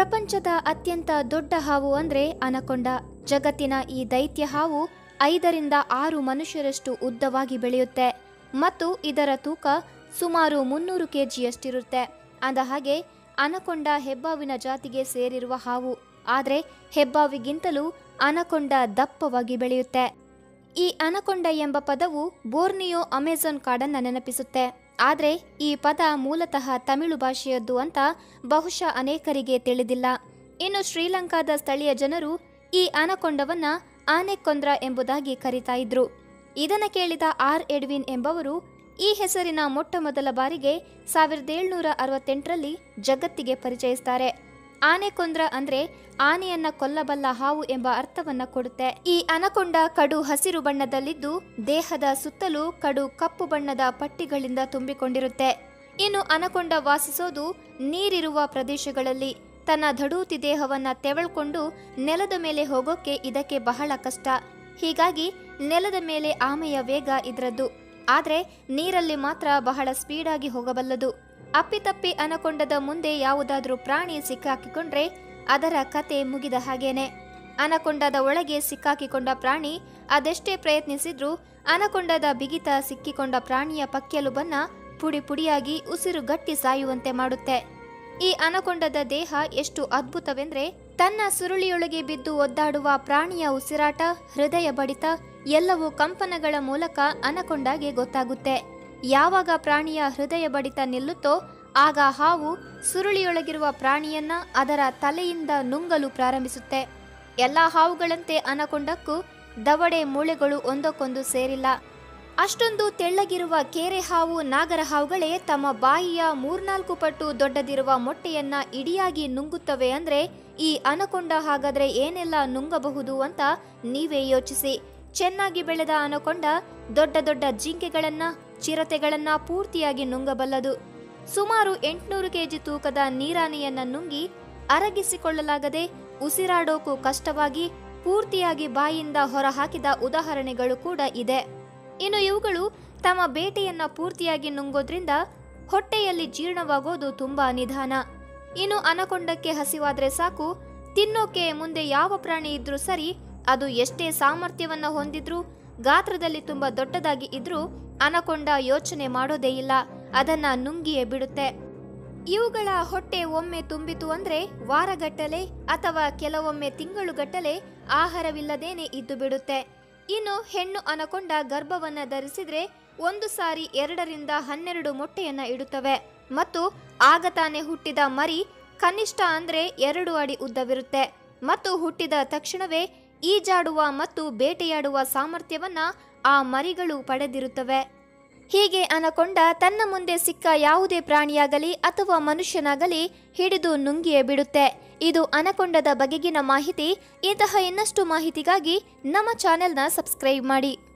ಪ್ರಪಂಚದ ಅತ್ಯಂತ ದೊಡ್ಡ ಹಾವು ಅಂದ್ರೆ ಅನಕೊಂಡ ಜಗತ್ತಿನ ಈ ದೈತ್ಯ ಹಾವು ಐದರಿಂದ ಆರು ಮನುಷ್ಯರಷ್ಟು ಉದ್ದವಾಗಿ ಬೆಳೆಯುತ್ತೆ ಮತ್ತು ಇದರ ತೂಕ ಸುಮಾರು ಮುನ್ನೂರು ಕೆಜಿಯಷ್ಟಿರುತ್ತೆ ಅಂದ ಹಾಗೆ ಅನಕೊಂಡ ಹೆಬ್ಬಾವಿನ ಜಾತಿಗೆ ಸೇರಿರುವ ಹಾವು ಆದರೆ ಹೆಬ್ಬಾವಿಗಿಂತಲೂ ಅನಕೊಂಡ ದಪ್ಪವಾಗಿ ಬೆಳೆಯುತ್ತೆ ಈ ಅನಕೊಂಡ ಎಂಬ ಪದವು ಬೋರ್ನಿಯೋ ಅಮೆಜಾನ್ ಕಾಡನ್ನ ನೆನಪಿಸುತ್ತೆ ಆದರೆ ಈ ಪದ ಮೂಲತಃ ತಮಿಳು ಭಾಷೆಯದ್ದು ಅಂತ ಬಹುಶಃ ಅನೇಕರಿಗೆ ತಿಳಿದಿಲ್ಲ ಇನ್ನು ಶ್ರೀಲಂಕಾದ ಸ್ಥಳೀಯ ಜನರು ಈ ಅನಕೊಂಡವನ್ನ ಆನೆಕೊಂದ್ರ ಎಂಬುದಾಗಿ ಕರೀತಾ ಇದ್ರು ಇದನ್ನ ಕೇಳಿದ ಆರ್ ಎಡ್ವಿನ್ ಎಂಬವರು ಈ ಹೆಸರಿನ ಮೊಟ್ಟ ಮೊದಲ ಬಾರಿಗೆ ಸಾವಿರದ ಏಳ್ನೂರ ಅರವತ್ತೆಂಟರಲ್ಲಿ ಜಗತ್ತಿಗೆ ಪರಿಚಯಿಸ್ತಾರೆ ಆನೆಕೊಂದ್ರ ಅಂದ್ರೆ ಆನೆಯನ್ನ ಕೊಲ್ಲಬಲ್ಲ ಹಾವು ಎಂಬ ಅರ್ಥವನ್ನ ಕೊಡುತ್ತೆ ಈ ಅನಕೊಂಡ ಕಡು ಹಸಿರು ಬಣ್ಣದಲ್ಲಿದ್ದು ದೇಹದ ಸುತ್ತಲೂ ಕಡು ಕಪ್ಪು ಬಣ್ಣದ ಪಟ್ಟಿಗಳಿಂದ ತುಂಬಿಕೊಂಡಿರುತ್ತೆ ಇನ್ನು ಅನಕೊಂಡ ವಾಸಿಸೋದು ನೀರಿರುವ ಪ್ರದೇಶಗಳಲ್ಲಿ ತನ್ನ ಧಡೂತಿ ದೇಹವನ್ನ ತೆವಳ್ಕೊಂಡು ನೆಲದ ಮೇಲೆ ಹೋಗೋಕೆ ಇದಕ್ಕೆ ಬಹಳ ಕಷ್ಟ ಹೀಗಾಗಿ ನೆಲದ ಮೇಲೆ ಆಮೆಯ ವೇಗ ಇದರದ್ದು ಆದ್ರೆ ನೀರಲ್ಲಿ ಮಾತ್ರ ಬಹಳ ಸ್ಪೀಡಾಗಿ ಹೋಗಬಲ್ಲದು ಅಪ್ಪಿತಪ್ಪಿ ಅನಕೊಂಡದ ಮುಂದೆ ಯಾವುದಾದ್ರೂ ಪ್ರಾಣಿ ಸಿಕ್ಕಾಕಿಕೊಂಡ್ರೆ ಅದರ ಕತೆ ಮುಗಿದ ಹಾಗೇನೆ ಅನಕೊಂಡದ ಒಳಗೆ ಸಿಕ್ಕಾಕಿಕೊಂಡ ಪ್ರಾಣಿ ಅದೆಷ್ಟೇ ಪ್ರಯತ್ನಿಸಿದ್ರೂ ಅನಕೊಂಡದ ಬಿಗಿತ ಸಿಕ್ಕಿಕೊಂಡ ಪ್ರಾಣಿಯ ಪಕ್ಕೆಲುಬನ್ನ ಪುಡಿ ಪುಡಿಯಾಗಿ ಉಸಿರು ಗಟ್ಟಿ ಸಾಯುವಂತೆ ಮಾಡುತ್ತೆ ಈ ಅನಕೊಂಡದ ದೇಹ ಎಷ್ಟು ಅದ್ಭುತವೆಂದ್ರೆ ತನ್ನ ಸುರುಳಿಯೊಳಗೆ ಬಿದ್ದು ಒದ್ದಾಡುವ ಪ್ರಾಣಿಯ ಉಸಿರಾಟ ಹೃದಯ ಬಡಿತ ಎಲ್ಲವೂ ಕಂಪನಗಳ ಮೂಲಕ ಅನಕೊಂಡಾಗೆ ಗೊತ್ತಾಗುತ್ತೆ ಯಾವಾಗ ಪ್ರಾಣಿಯ ಹೃದಯ ಬಡಿತ ನಿಲ್ಲುತ್ತೋ ಆಗ ಹಾವು ಸುರುಳಿಯೊಳಗಿರುವ ಪ್ರಾಣಿಯನ್ನ ಅದರ ತಲೆಯಿಂದ ನುಂಗಲು ಪ್ರಾರಂಭಿಸುತ್ತೆ ಎಲ್ಲ ಹಾವುಗಳಂತೆ ಅನಕೊಂಡಕ್ಕೂ ದವಡೆ ಮೂಳೆಗಳು ಒಂದಕ್ಕೊಂದು ಸೇರಿಲ್ಲ ಅಷ್ಟೊಂದು ತೆಳ್ಳಗಿರುವ ಕೇರೆ ಹಾವು ನಾಗರ ಹಾವುಗಳೇ ತಮ್ಮ ಬಾಯಿಯ ಮೂರ್ನಾಲ್ಕು ಪಟ್ಟು ದೊಡ್ಡದಿರುವ ಮೊಟ್ಟೆಯನ್ನ ಇಡಿಯಾಗಿ ನುಂಗುತ್ತವೆ ಅಂದ್ರೆ ಈ ಅನಕೊಂಡ ಹಾಗಾದ್ರೆ ಏನೆಲ್ಲ ನುಂಗಬಹುದು ಅಂತ ನೀವೇ ಯೋಚಿಸಿ ಚೆನ್ನಾಗಿ ಬೆಳೆದ ಅನಕೊಂಡ ದೊಡ್ಡ ದೊಡ್ಡ ಜಿಂಕೆಗಳನ್ನ ಚಿರತೆಗಳನ್ನ ಪೂರ್ತಿಯಾಗಿ ನುಂಗಬಲ್ಲದು ಸುಮಾರು ಎಂಟುನೂರು ಕೆಜಿ ತೂಕದ ನೀರಾನೆಯನ್ನ ನುಂಗಿ ಅರಗಿಸಿಕೊಳ್ಳಲಾಗದೆ ಉಸಿರಾಡೋಕು ಕಷ್ಟವಾಗಿ ಪೂರ್ತಿಯಾಗಿ ಬಾಯಿಂದ ಹೊರಹಾಕಿದ ಉದಾಹರಣೆಗಳು ಕೂಡ ಇದೆ ಇನ್ನು ಇವುಗಳು ತಮ್ಮ ಬೇಟೆಯನ್ನ ಪೂರ್ತಿಯಾಗಿ ನುಂಗೋದ್ರಿಂದ ಹೊಟ್ಟೆಯಲ್ಲಿ ಜೀರ್ಣವಾಗೋದು ತುಂಬಾ ನಿಧಾನ ಇನ್ನು ಅನಕೊಂಡಕ್ಕೆ ಹಸಿವಾದ್ರೆ ಸಾಕು ತಿನ್ನೋಕೆ ಮುಂದೆ ಯಾವ ಪ್ರಾಣಿ ಇದ್ರೂ ಸರಿ ಅದು ಎಷ್ಟೇ ಸಾಮರ್ಥ್ಯವನ್ನ ಹೊಂದಿದ್ರೂ ಗಾತ್ರದಲ್ಲಿ ತುಂಬಾ ದೊಡ್ಡದಾಗಿ ಇದ್ರೂ ಅನಕೊಂಡ ಯೋಚನೆ ಮಾಡೋದೇ ಇಲ್ಲ ಅದನ್ನ ನುಂಗಿಯೇ ಬಿಡುತ್ತೆ ಇವುಗಳ ಹೊಟ್ಟೆ ಒಮ್ಮೆ ತುಂಬಿತು ಅಂದ್ರೆ ವಾರಗಟ್ಟಲೆ ಅಥವಾ ಕೆಲವೊಮ್ಮೆ ತಿಂಗಳುಗಟ್ಟಲೆ ಆಹಾರವಿಲ್ಲದೇನೆ ಇದ್ದು ಬಿಡುತ್ತೆ ಇನ್ನು ಹೆಣ್ಣು ಅನಕೊಂಡ ಗರ್ಭವನ್ನ ಧರಿಸಿದ್ರೆ ಒಂದು ಸಾರಿ ಎರಡರಿಂದ ಹನ್ನೆರಡು ಮೊಟ್ಟೆಯನ್ನ ಇಡುತ್ತವೆ ಮತ್ತು ಆಗ ತಾನೇ ಹುಟ್ಟಿದ ಮರಿ ಕನಿಷ್ಠ ಅಂದ್ರೆ ಎರಡು ಅಡಿ ಉದ್ದವಿರುತ್ತೆ ಮತ್ತು ಹುಟ್ಟಿದ ತಕ್ಷಣವೇ ಈಜಾಡುವ ಮತ್ತು ಬೇಟೆಯಾಡುವ ಸಾಮರ್ಥ್ಯವನ್ನ ಆ ಮರಿಗಳು ಪಡೆದಿರುತ್ತವೆ ಹೀಗೆ ಅನಕೊಂಡ ತನ್ನ ಮುಂದೆ ಸಿಕ್ಕ ಯಾವುದೇ ಪ್ರಾಣಿಯಾಗಲಿ ಅಥವಾ ಮನುಷ್ಯನಾಗಲಿ ಹಿಡಿದು ನುಂಗಿಯೇ ಬಿಡುತ್ತೆ ಇದು ಅನಕೊಂಡದ ಬಗೆಗಿನ ಮಾಹಿತಿ ಇಂತಹ ಇನ್ನಷ್ಟು ಮಾಹಿತಿಗಾಗಿ ನಮ್ಮ ಚಾನೆಲ್ನ ಸಬ್ಸ್ಕ್ರೈಬ್ ಮಾಡಿ